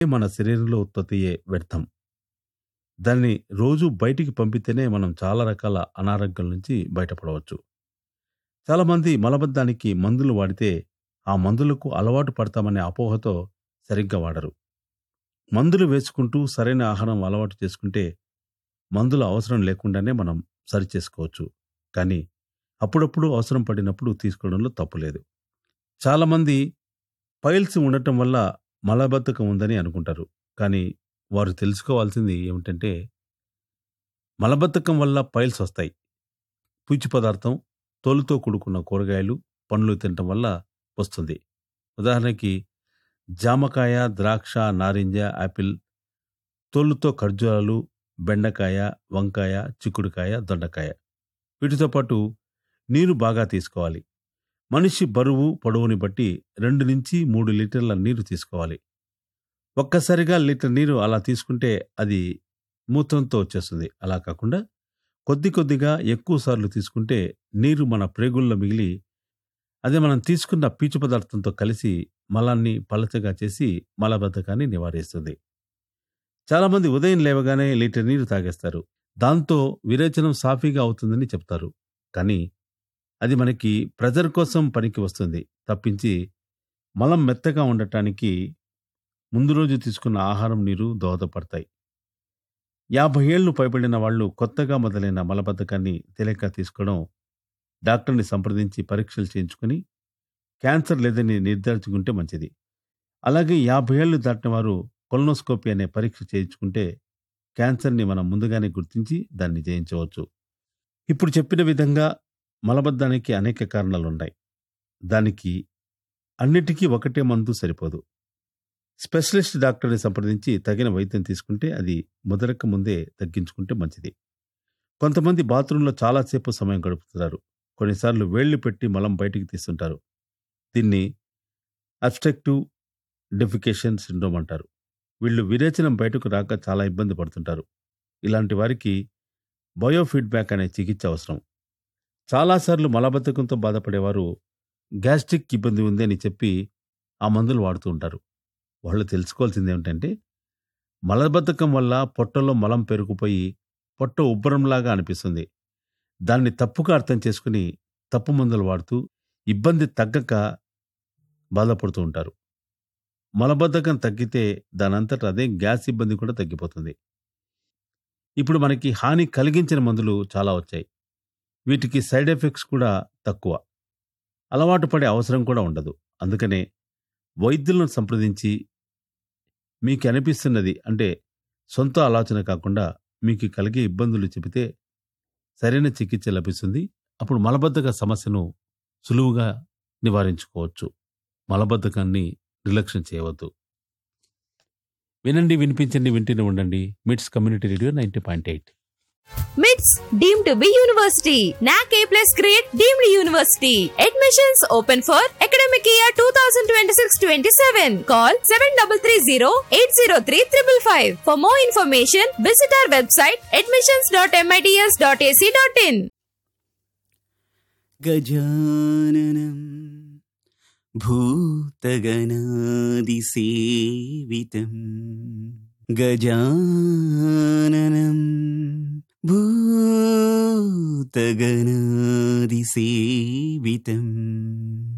మన శరీరంలో ఉత్పత్తి అయ్యే వ్యర్థం. దాన్ని రోజు బయటికి పంపితేనే మనం చాలా రకాల అనారోగ్యాల నుంచి బయటపడవచ్చు. చాలామంది మలబద్ధకానికి మందులు వాడితే ఆ మందులకు అలవాటు పడతామనే అపోహతో సరిగ్గా వాడరు. మందులు వేసుకుంటూ సరైన ఆహారం అలవాటు చేసుకుంటే మందుల అవసరం లేకుండానే మనం సరిచేసుకోవచ్చు. కానీ అప్పుడప్పుడు అవసరం పడినప్పుడు తీసుకోవడంలో తప్పులేదు. చాలామంది పైల్స్ ఉండటం వల్ల మలబద్ధకం ఉందని అనుకుంటారు. కానీ వారు తెలుసుకోవాల్సింది ఏమిటంటే మలబద్ధకం వల్ల పైల్స్ వస్తాయి. పీచు పదార్థం, తోలుతో కూడుకున్న కూరగాయలు, పండ్లు తినటం వల్ల వస్తుంది. ఉదాహరణకి జామకాయ, ద్రాక్ష, నారింజ, యాపిల్, తోలుతో ఖర్జూరాలు, బెండకాయ, వంకాయ, చిక్కుడుకాయ, దొండకాయ. వీటితో పాటు నీరు బాగా తీసుకోవాలి. మనిషి బరువు, పొడవుని బట్టి రెండు నుంచి మూడు లీటర్ల నీరు తీసుకోవాలి. ఒక్కసారిగా లీటర్ నీరు అలా తీసుకుంటే అది మూత్రంతో వచ్చేస్తుంది. అలా కాకుండా కొద్ది కొద్దిగా ఎక్కువ సార్లు తీసుకుంటే నీరు మన ప్రేగుల్లో మిగిలి అదే మనం తీసుకున్న పీచు పదార్థంతో కలిసి మలాన్ని పలచగా చేసి మలబద్ధకాన్ని నివారిస్తుంది. చాలామంది ఉదయం లేవగానే లీటర్ నీరు తాగేస్తారు. దాంతో విరేచనం సాఫీగా అవుతుందని చెప్తారు. కానీ అది మనకి ప్రెజర్ కోసం పనికి వస్తుంది తప్పించి మలం మెత్తగా ఉండటానికి ముందు రోజు తీసుకున్న ఆహారం, నీరు దోహదపడతాయి. యాభై ఏళ్లు పైబడిన వాళ్ళు కొత్తగా మొదలైన మలబద్ధకాన్ని తేలికగా తీసుకోవడం డాక్టర్ని సంప్రదించి పరీక్షలు చేయించుకుని క్యాన్సర్ లేదని నిర్ధారించుకుంటే మంచిది. అలాగే యాభై ఏళ్లు దాటిన వారు కొలనోస్కోపీ అనే పరీక్ష చేయించుకుంటే క్యాన్సర్ని మనం ముందుగానే గుర్తించి దాన్ని జయించవచ్చు. ఇప్పుడు చెప్పిన విధంగా మలబద్ధానికి అనేక కారణాలున్నాయి. దానికి అన్నిటికీ ఒకటే మందు సరిపోదు. స్పెషలిస్ట్ డాక్టర్ని సంప్రదించి తగిన వైద్యం తీసుకుంటే అది ముదరక ముందే తగ్గించుకుంటే మంచిది. కొంతమంది బాత్రూంలో చాలాసేపు సమయం గడుపుతున్నారు. కొన్నిసార్లు వేళ్లు పెట్టి మలం బయటికి తీస్తుంటారు. దీన్ని అబ్స్ట్రక్టివ్ డెఫికేషన్ సిండ్రోమ్ అంటారు. వీళ్ళు విరేచనం బయటకు రాక చాలా ఇబ్బంది పడుతుంటారు. ఇలాంటి వారికి బయోఫీడ్బ్యాక్ అనే చికిత్స అవసరం. చాలాసార్లు మలబద్ధకంతో బాధపడేవారు గ్యాస్ట్రిక్ ఇబ్బంది ఉంది అని చెప్పి ఆ మందులు వాడుతూ ఉంటారు. వాళ్ళు తెలుసుకోవాల్సింది ఏమిటంటే మలబద్ధకం వల్ల పొట్టలో మలం పెరుగుపోయి పొట్ట ఉబ్బరంలాగా అనిపిస్తుంది. దాన్ని తప్పుగా అర్థం చేసుకుని తప్పు మందులు వాడుతూ ఇబ్బంది తగ్గక బాధపడుతూ ఉంటారు. మలబద్ధకం తగ్గితే దానంతట అదే గ్యాస్ ఇబ్బంది కూడా తగ్గిపోతుంది. ఇప్పుడు మనకి హాని కలిగించిన మందులు చాలా వచ్చాయి. వీటికి సైడ్ ఎఫెక్ట్స్ కూడా తక్కువ. అలవాటు పడే అవసరం కూడా ఉండదు. అందుకనే వైద్యులను సంప్రదించి మీకు అనిపిస్తున్నది అంటే సొంత ఆలోచన కాకుండా మీకు కలిగే ఇబ్బందులు చెబితే సరైన చికిత్స లభిస్తుంది. అప్పుడు మలబద్ధక సమస్యను సులువుగా నివారించుకోవచ్చు. మలబద్ధకాన్ని నిర్లక్ష్యం చేయవద్దు. వినండి వినిపించండి వింటూనే ఉండండి MITS community radio ninety point eight MITS deemed to be university NAAC A plus grade deemed university admissions open for academic year two thousand twenty six twenty seven call seven double three zero eight zero three triple five for more information visit our website admissions dot MITS dot AC dot in गजाननं भूतगणादिसेवितं गजाननं भूतगणादिसेवितम्